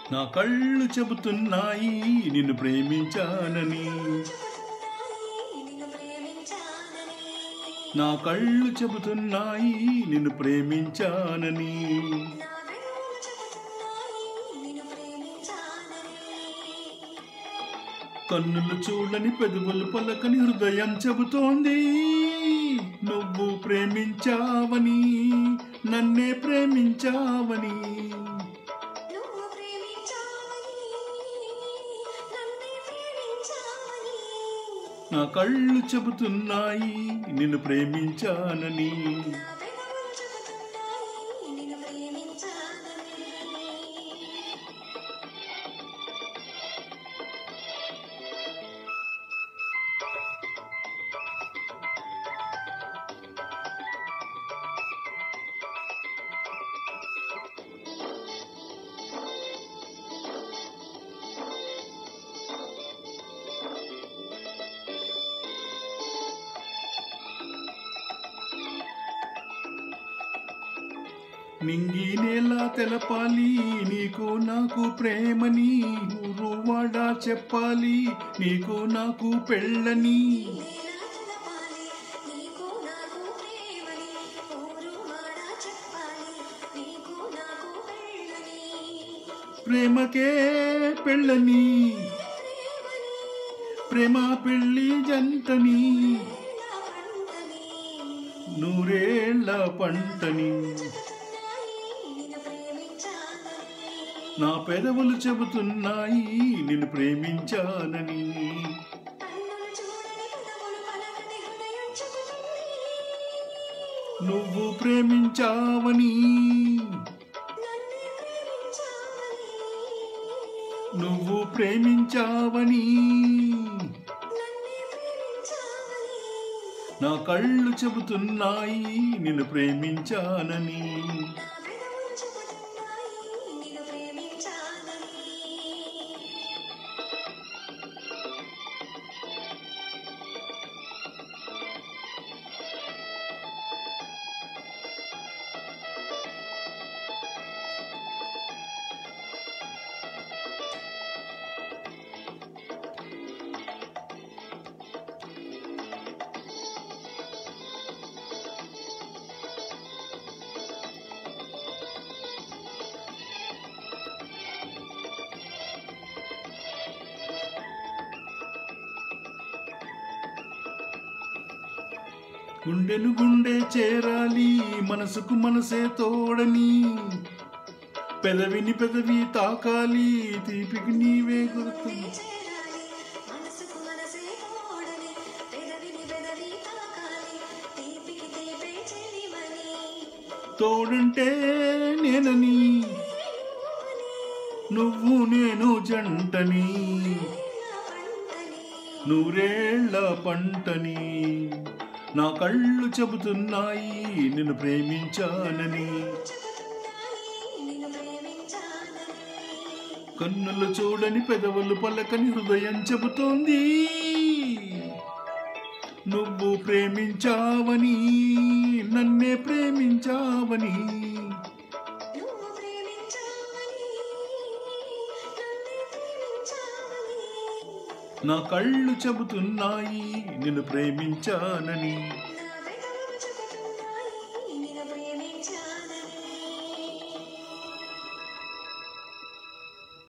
నా కళ్ళు చెబుతున్నాయి నిన్ను ప్రేమించానని నిన్ను ప్రేమించానని నా కళ్ళు చెబుతున్నాయి నిన్ను ప్రేమించానని నా వెన్నులు చెబుతున్నాయి నిన్ను ప్రేమించానని కన్నులు చూడని పెదవులు పలకని హృదయం చెబుతోంది నువ్వు ప్రేమించావని నన్నే ప్రేమించావని నువ్వు ప్రేమించావని నన్నే ప్రేమించావని నా కళ్ళు చెబుతున్నాయి నిన్ను ప్రేమించానని నా వెన్నులు చెబుతున్నాయి నిన్ను ప్రేమించానని నింగి నేల తెలపాలి నీకు నాకు ప్రేమని ఊరువాడ చెప్పాలి నీకు నాకు పెళ్ళని నేలా తెలపాలి నీకు నాకు ప్రేమని ఊరు మాడ చెప్పాలి నీకు నాకు పెళ్ళని ప్రేమకే పెళ్ళని ప్రేమని ప్రేమ పెళ్ళి జంటని నా పంటని నూరేళ్ల పంటని చెబుతున్నాయి నిన్ను ప్రేమించానని నా పెదవులు చెబుతున్నాయి నిన్ను ప్రేమించానని కన్నులు చూడని పెదవులు పలకని హృదయం చెబుతుంది నువ్వు ప్రేమించావని నన్నే ప్రేమించావని నువ్వు ప్రేమించావని నన్నే ప్రేమించావని నా కళ్ళు చెబుతున్నాయి నిన్ను ప్రేమించానని నా పెదవులు చెబుతున్నాయి నిన్ను ప్రేమించానని గుండెను గుండె చేరాలి మనసుకు మనసే తోడని పెదవిని పెదవి తాకాలి తీపికి నీవే గుర్తు చేరాలి మనసుకు మనసే తోడని పెదవిని పెదవి తాకాలి తీపికి తీపే చెలిమని తోడంటే నేనని నువ్వు నేను జంటని నా పంటని నూరేళ్ల పంటని నా కళ్ళు చెబుతున్నాయి నిన్ను ప్రేమించానని చెబుతున్నాయి నిన్ను ప్రేమించానని కన్నులు చూడని పెదవులు పలకని హృదయం చెబుతోంది నువ్వు ప్రేమించావని నన్నే ప్రేమించావని నువ్వు ప్రేమించావని నన్నే ప్రేమించావని నా కళ్ళు చెబుతున్నాయి నిన్ను ప్రేమించానని